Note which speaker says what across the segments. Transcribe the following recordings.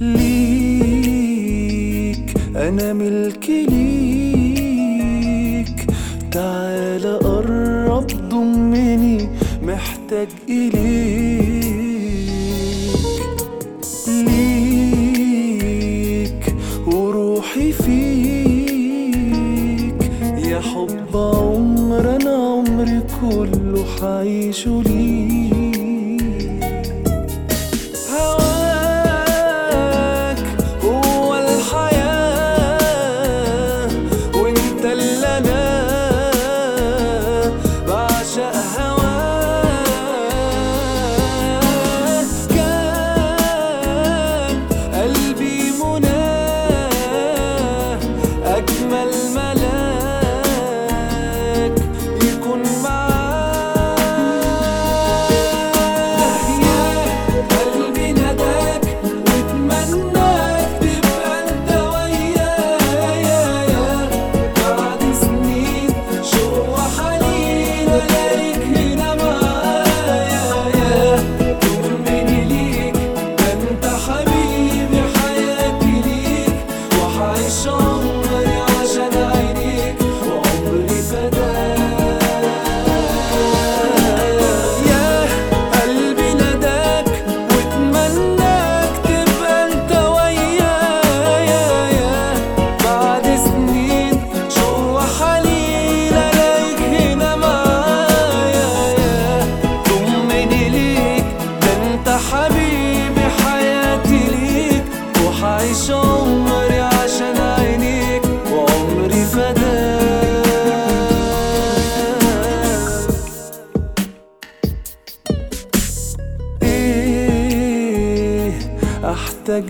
Speaker 1: ليك أنا ملك ليك تعال قرب ضمني محتاج إليك ليك وروحي فيك يا حب عمر أنا عمري كله حعيشه ليك هواك هو الحياة وانت اللي انا بعشق هواك كان قلبي مناه أجمل ملاك يكون معاك يا قلبي نداك واتمناك تبقى انت ويايا بعد سنين شوق وحنين الاقيك هنا معايا طمني ليك ده انت حبيبي حياتي ليك وحعيش عمري عشان عينيك وعمري فداك يا قلبي نداك واتمناك تبقى انت ويايا بعد سنين شوق وحنين الاقيك هنا معايا طمني ليك ده انت حبيبي حياتي ليك وحعيش عمري عشان عينيك وعمري فداك ايه احتاج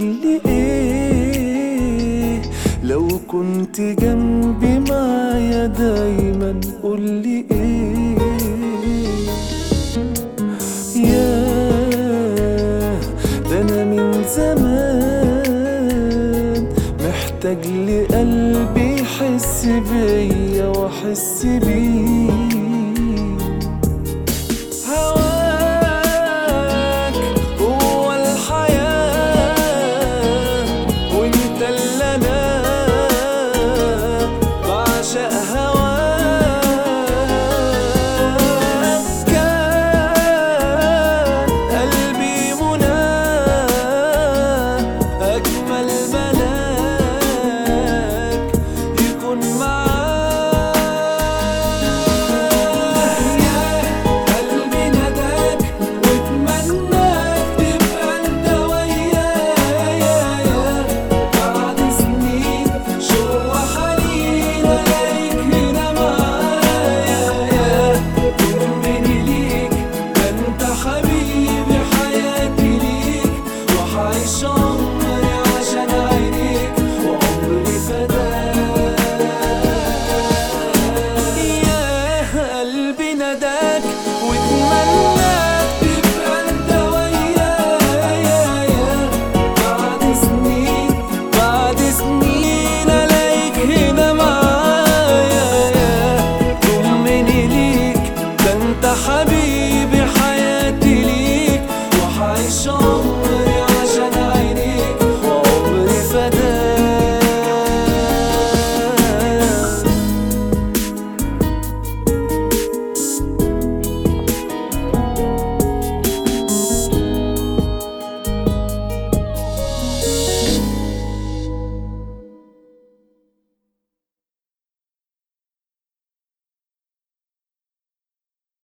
Speaker 1: لايه لو كنت جنبي معايا دايما قولي ايه يا ده انا من زمان محتاج لقلبي يحس بيا واحس بيه